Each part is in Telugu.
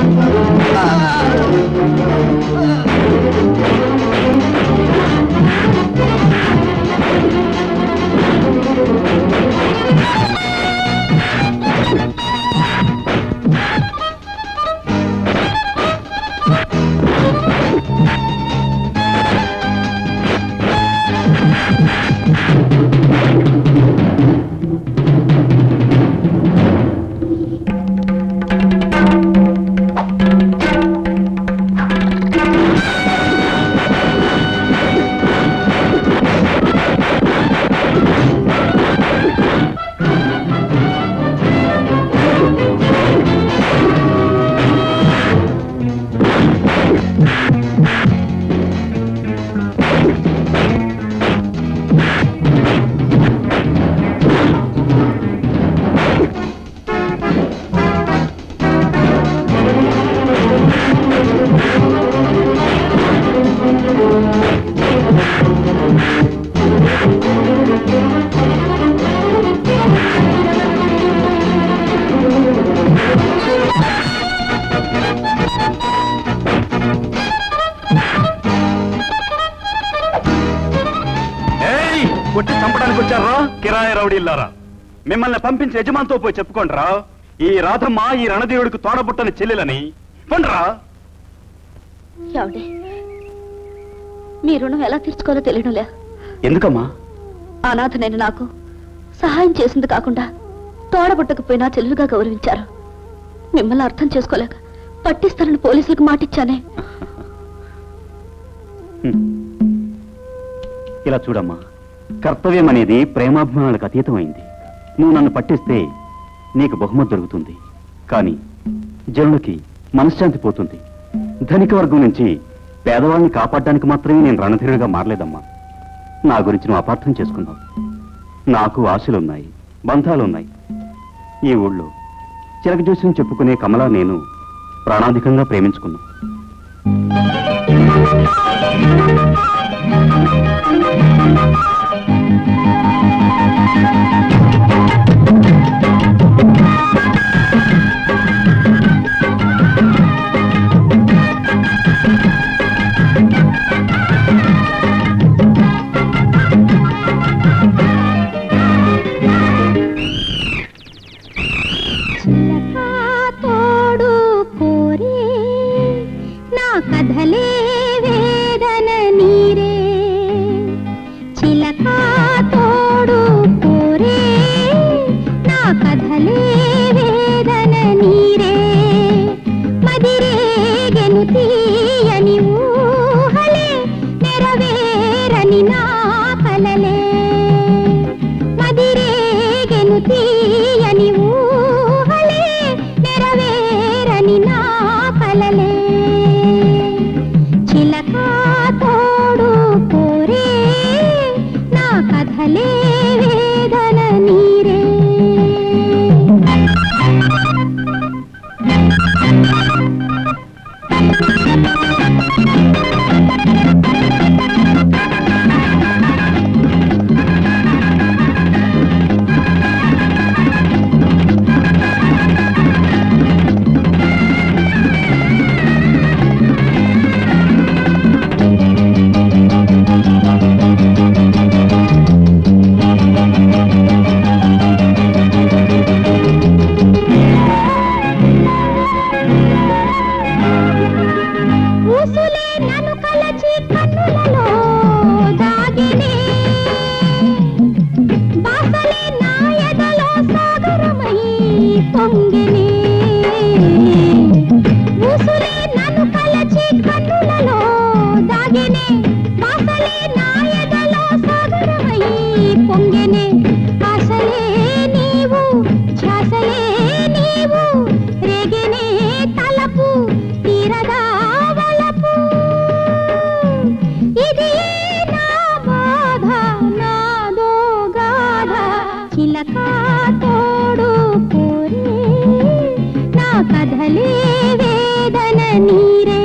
ఏయ్ కొట్టి చంపడానికి వచ్చారా కిరాయి రౌడీల్లారా మిమ్మల్ని పంపించి యజమానితో పోయి చెప్పుకోండిరా ఈ రాధమ్మ ఈ రణదేవుడికి తోడబుట్టని చెల్లెలని పండ్రా ఏమండి మీ రుణం ఎలా తీర్చుకోవాలో తెలియడంలే ఎందుకమ్మా అనాథ నేను నాకు సహాయం చేసింది కాకుండా తోడబుట్టకపోయినా చెల్లుగా గౌరవించారు మిమ్మల్ని అర్థం చేసుకోలేక పట్టిస్తానని పోలీసులకు మాటిచ్చానే ఇలా చూడమ్మా కర్తవ్యం అనేది ప్రేమాభిమానాలకు అతీతమైంది నువ్వు నన్ను పట్టిస్తే నీకు బహుమతి దొరుకుతుంది కానీ జనులకి మనశ్శాంతి పోతుంది ధనిక వర్గం నుంచి పేదవాళ్ళని కాపాడడానికి మాత్రమే నేను రణధీరుడిగా మారలేదమ్మా నా గురించి నువ్వు అపార్థం చేసుకున్నావు నాకు ఆశలున్నాయి బంధాలున్నాయి ఈ ఊళ్ళో చిలక జోస్యం చెప్పుకునే కమలా నేను ప్రాణాధికంగా ప్రేమించుకున్నాను తోడు కోరే నా కథలే వేదన నీరే చిలక తోడు కోరే నా కథలే వేదన నీరే మదిరేగెను తీయని ఊహలే నెరవేరని నా కలలే మదిరేగెను తీయని ఊహలే నెరవేరని నా కలలే చిలక తోడు కోరే నా కథలే వేదన నీరే ఊసులే నన్ను కలచి కన్నులలో దాగినే బాసలే నా ఎదలో సాగరమై పొంగినే ఊసులే నన్ను కలచి కన్నులలో దాగినే బాసలే నా ఎదలో సాగరమై పొంగినే ఆశలే నీవు ధ్యాసలే నీవు రేగినే తలపు తీరదా వలపు ఇది నా బాధ నాదో గాథ చిలక తోడు కోరే నా కథలే వేదన నీరే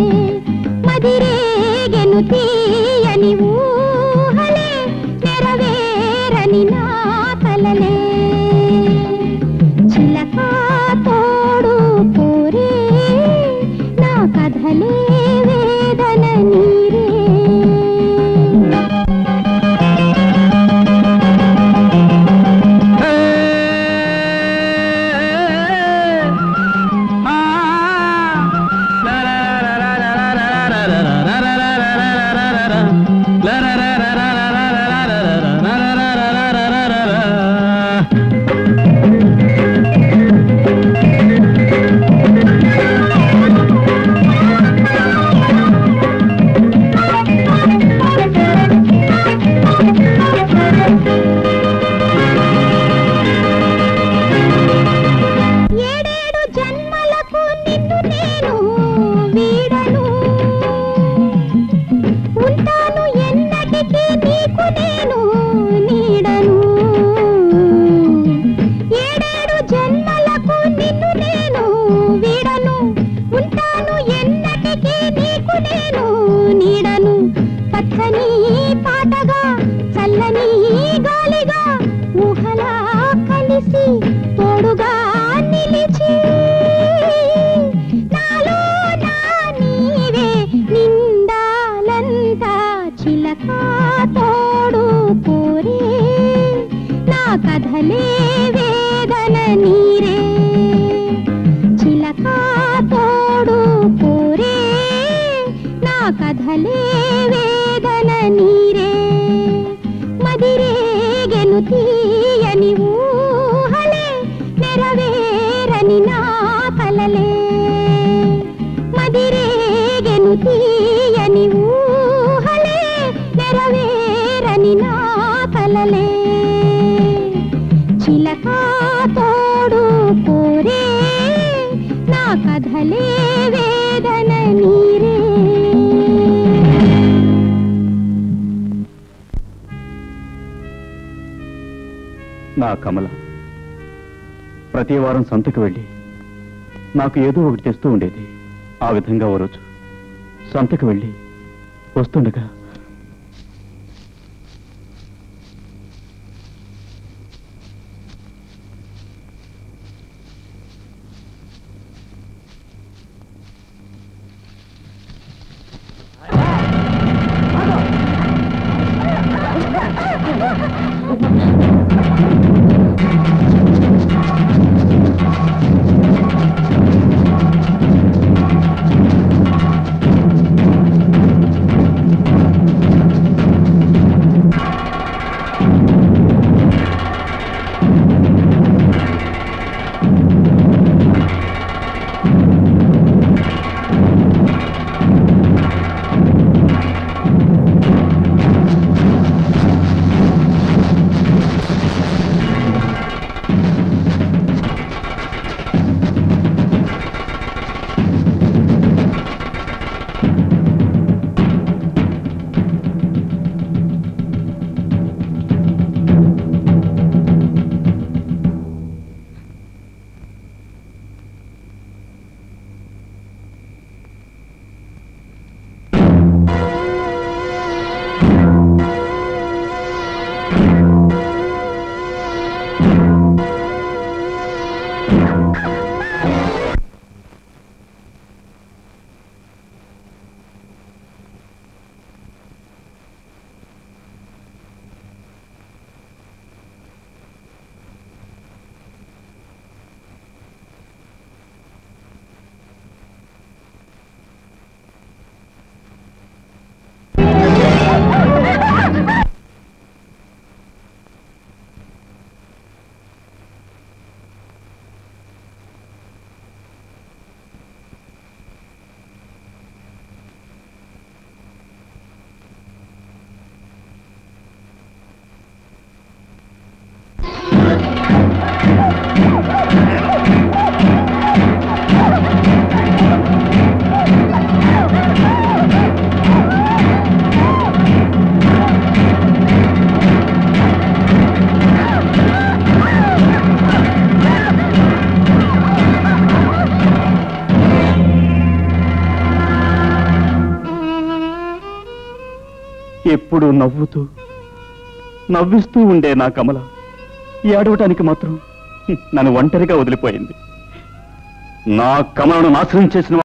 మదిరేగెను తీయని ఊహలే నెరవేరని నా కలలే చిలక తోడు కోరే నీడను పచ్చని పాటగా చల్లని గాలిగా ఊహలా కలిసి తోడుగా నిలిచి నాలో నా నీవే నిండాలంతా చిలక తోడు కోరే నా కథలే వేదన నీరే చిలక తోడు కోరే నా కథలే వేదన నీరే మదిరేగెను తీయని ఊహలే నెరవేరని నా కలలే మదిరేగెను తీయని ఊహలే నెరవేరని నా కలలే చిలక తోడు కోరే నా కథలే వేదన నీరే నా కమల ప్రతి వారం సంతకు వెళ్ళి నాకు ఏదో ఒకటి తెస్తూ ఉండేది ఆ విధంగా ఓ రోజు సంతకు వెళ్ళి వస్తుండగా ఎప్పుడు నవ్వుతూ నవ్విస్తూ ఉండే నా కమల ఏడవటానికి మాత్రం హ్మ్, నన్ను ఒంటరిగా వదిలిపోయింది నా కమలను నాశనం చేసిన